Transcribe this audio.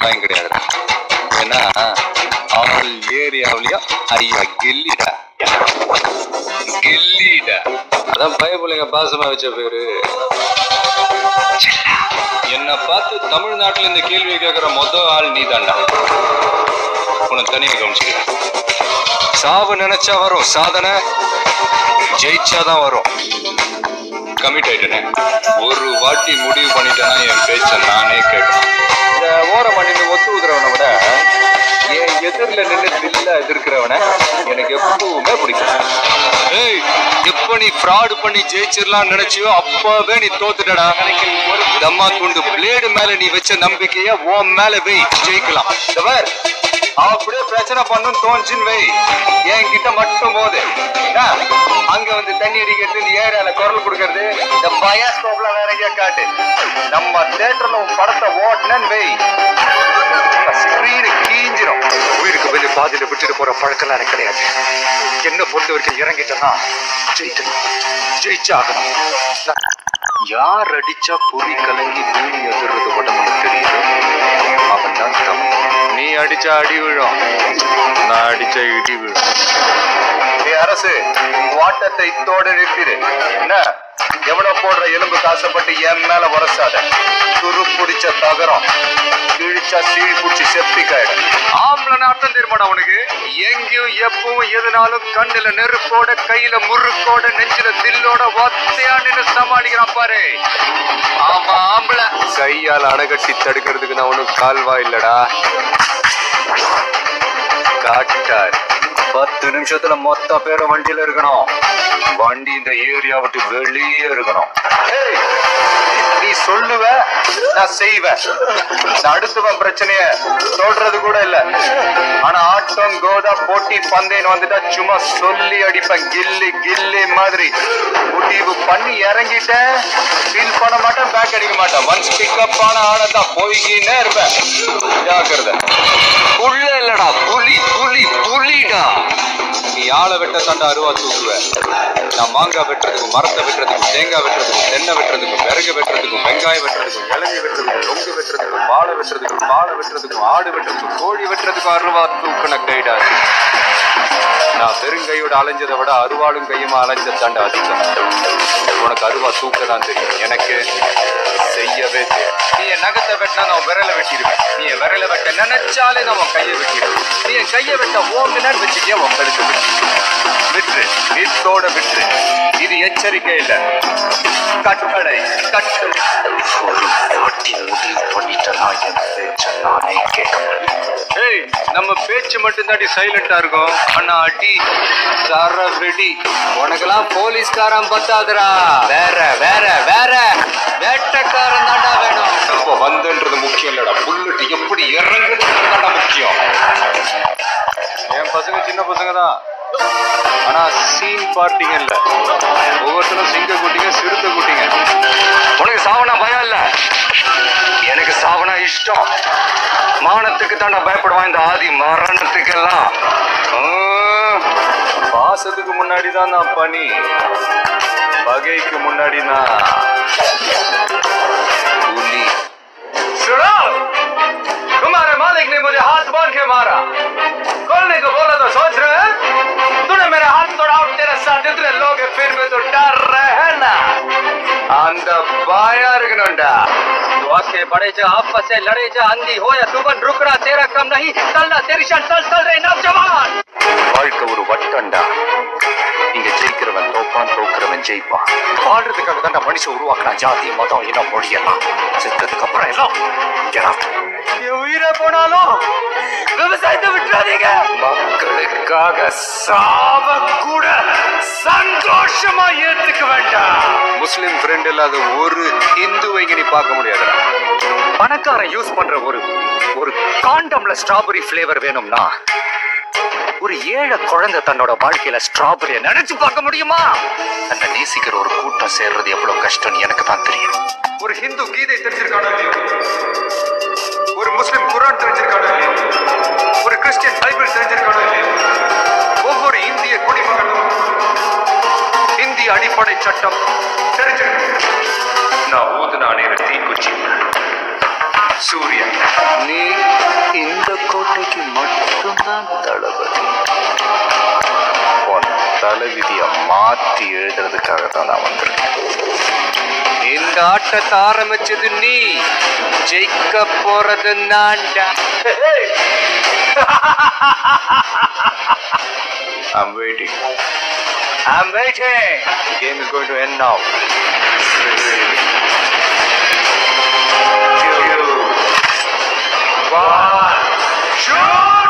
பயம் கிடையாதுடா ஏன்னா ஆல் ஏரியாவிலையும் ஐயா கில்லிடா கில்லிடா அதான் பயப்புள்ளைங்க பாசமா வச்ச பேரு என்னை பார்த்து தமிழ்நாட்டுல இந்த கேள்வி கேட்கிற மொத ஆள் நீ தாண்டா உன்னை தனியாக கவனிச்சுக்கிறேன் சாவு நினைச்சா வரும் சாதனை ஜெயிச்சாதான் வரும் கமிட் ஆயிட்டேனே ஒரு வாட்டி முடிவு பண்ணிட்டேன்னா என் பேச்ச நானே கேட்கணும் இந்த ஓரம் நின்று ஒத்து ஊதுறவனை விட என் எதிரில நின்று தில்ல எதிர்க்கிறவனை எனக்கு எப்பவுமே பிடிக்கும் ஏய் எப்ப நீ ஃப்ராட் பண்ணி ஜெயிச்சிடலாம் நினைச்சியோ அப்பவே நீ தோத்துட்டடா தம்மா துண்டு பிளேடு மேல நீ வச்ச நம்பிக்கைய உன் மேல வை ஜெயிக்கலாம் இந்த பார், அப்படியே பிரச்சனை பண்ணும் தோணுச்சுன்னு வை என்கிட்ட மட்டும் போது என்ன? அங்க வந்து தண்ணி அடிக்கிறது இந்த ஏரியால குரல் கொடுக்கறது இந்த பயாஸ்கோப்ல வேற எங்கேயா காட்டு நம்ம தேட்டர்ல உன் படத்தை ஓட்டுனேன்னு வை ஸ்கிரீனு கீஞ்சிரும் உயிருக்கு வெளியே பாதியில விட்டுட்டு போற பழக்கம்லாம் எனக்கு கிடையாது என்ன பொறுத்த வரைக்கும் இறங்கிட்டேன்னா ஜெயிக்கணும் ஜெயிச்சாகணும் நான் யார் அடிச்சா பொறி கலங்கி பூமி எதிர்றது உடம்புல தெரியுதோ அவன் தான் தம் நீ அடிச்சா அடி விழும் நான் அடிச்சா இடி விழும் நீ அரசு வாட்டத்தை இத்தோட நிறுத்திடு என்ன எவனோ போடுற எலும்பு காசப்பட்டு என் மேல வரசாத துரு பிடிச்ச தகரம் கிழிச்சா சீழ் பிடிச்சி செப்டிக்காயிடும் ஆம்பளை அர்த்தம் தெரியுமாடா உனக்கு எங்கேயும் எப்பவும் எதுனாலும் கண்ணுல நெருப்போட கையில முறுக்கோட நெஞ்சில தில்லோட ஒத்தையான்னு சமாளிக்கிறான் பாரு ஆமா ஆம்பளை கையால் அணைகட்டி தடுக்கிறதுக்கு நான் ஒன்றும் கால்வா இல்லடா காட்டார் பத்து நிமிஷத்துல மொத்த பேரும் வண்டியில இருக்கணும் வண்டி இந்த ஏரியா விட்டு வெளியே இருக்கணும் ஏய், நீ சொல்லுவ நான் செய்வேன் நான் அடுத்தவன் பிரச்சனைய சொல்றது கூட இல்ல ஆனா ஆட்டம் கோதா போட்டி பந்தயம் வந்துட்டா சும்மா சொல்லி அடிப்பேன் கில்லி கில்லி மாதிரி முடிவு பண்ணி இறங்கிட்டேன் ஃபீல் பண்ண மாட்டேன் பேக் அடிக்க மாட்டேன் ஒன்ஸ் பிக்கப் ஆன ஆனதான் போய்கின்னே இருப்பேன் ஜாக்கிரதை புள்ள இல்லடா புலி புலி புலிடா நீ ஆளை வெட்ட தாண்டா அருவா தூக்குவ நான் மாங்காய் வெட்டுறதுக்கும் மரத்தை வெட்டுறதுக்கும் தேங்காய் வெட்டுறதுக்கும் தென்னை வெட்டுறதுக்கும் விறகு வெட்டுறதுக்கும் வெங்காயம் வெட்டுறதுக்கும் இளநீ வெட்டுறதுக்கும் நொங்கு வெட்டுறதுக்கும் வாழை வெட்டுறதுக்கும் பாலை வெட்டுறதுக்கும் ஆடு வெட்டுறதுக்கும் கோழி வெட்டுறதுக்கும் அருவா தூக்குன கைடா நான் வெறுங்கையோட அலைஞ்சதை விட அருவாளும் கையுமா அலைஞ்ச தாண்டா அதிகம் உனக்கு அருவா தூக்க தான் தெரியும் எனக்கு செய்யவே தெரியும் நீ என் நகத்தை வெட்டினா நான் விரலை வெட்டிடுவேன் நீ என் விரலை வெட்ட நினைச்சாலே நான் உன் கையை வெட்டிடுவேன் நீ என் கையை வெட்ட ஓங்குனன்னு வச்சுக்கே உன் கழுத்து வெட்டு விட்டுரு வித்தோட விட்டுரு இது எச்சரிக்கை இல்ல கட்டளை கட்டு ஒரு வாட்டி முடிவு பண்ணிட்டேன்னா என் பேச்ச நானே கேட்க ஏய் நம்ம பேச்சு மட்டும் தாண்டி சைலண்டா இருக்கும் ஆனா அடி தர வெடி உனக்கெல்லாம் போலீஸ்காரன் பத்தாதுடா வேற வேற வேற வேட்டக்காரன் தாண்டா வேணும் இப்போ வந்துன்றது முக்கியம் இல்லடா புல்லட் எப்படி இறங்குறது தாண்டா முக்கியம் என் பசங்க சின்ன பசங்க தான் ஆனா சீன் பார்ட்டிங்க இல்ல ஒவ்வொருத்தரும் சிங்க குட்டிங்க சிறுத்தை குட்டிங்க உனக்கு சாவனா பயம் இல்ல எனக்கு சாவனா இஷ்டம் மானத்துக்கு தாண்டா பயப்படுவான் இந்த ஆதி மரணத்துக்கெல்லாம் ஆ, பாசத்துக்கு முன்னாடி தான் நான் பனி பகைக்கு முன்னாடி நான் புலி सुनो तुम्हारे मालिक ने मुझे हाथ बांध के मारा खोलने को बोला तो सोच रहे हैं तूने मेरा हाथ तोड़ा और तेरे साथ इतने लोग हैं, फिर भी तो डर रहे हैं ना அந்த பாயா இருக்கணும்டா के बड़े जा आपस से लड़े जा अंधी हो या तूबन रुकना तेरा कम नहीं चलना तेरी शन चल चल रहे नौजवान வாழ்க்கை ஒரு வட்டம்டா இங்க ஜெயிக்கிறவன் தோப்பான் தோக்குறவன் ஜெயிப்பான் வாழ்றதுக்காக தான் மனுஷன் உருவாக்குறான் ஜாதி மதம் இனம் மொழியெல்லாம் செத்ததுக்கு அப்புறம் எல்லாம் get out. என் உயிரை போனாலும் விவசாயத்தை விட்டுறாதீங்க மக்களுக்காக சாவ கூட சந்தோஷமா ஏத்துக்க வேண்டாம் முஸ்லிம் ஃப்ரெண்ட் இல்லாத ஒரு இந்துவை இங்க நீ பார்க்க முடியாது பணக்காரன் யூஸ் பண்ற ஒரு ஒரு காண்டம்ல ஸ்ட்ராபெரி ஃபிளேவர் வேணும்னா ஒரு ஏழை குழந்தை தன்னோட வாழ்க்கையில ஸ்ட்ராபெரிய நினைச்சு பார்க்க முடியுமா தன்னை நேசிக்கிற ஒரு கூட்டம் சேர்றது எவ்வளவு கஷ்டம் எனக்கு தான் தெரியும் ஒரு ஹிந்து கீதை தெரிஞ்சிருக்கானோ இல்லையோ ஒரு முஸ்லிம் குரான் தெரிஞ்சிருக்கானோ இல்லையோ ஒரு கிறிஸ்டியன் பைபிள் தெரிஞ்சிருக்கானோ இல்லையோ ஒவ்வொரு இந்திய குடிமகனும் இந்திய அடிப்படை சட்டம் தெரிஞ்சிருக்கணும் நான் ஊதுனானே தீக்குச்சி சூரியன் நீ இன்னைக்கு மட்டும்தான் தளபதி உன் தலைவிதியை மாத்தி எழுதுறதுக்காக தான் நான் வந்திருக்கேன் இந்த ஆட்டத்தை ஆரம்பிச்சது நீ ஜெயிக்க போறது நான்டா I'm waiting. I'm waiting. The game is going to end now. One, shoot!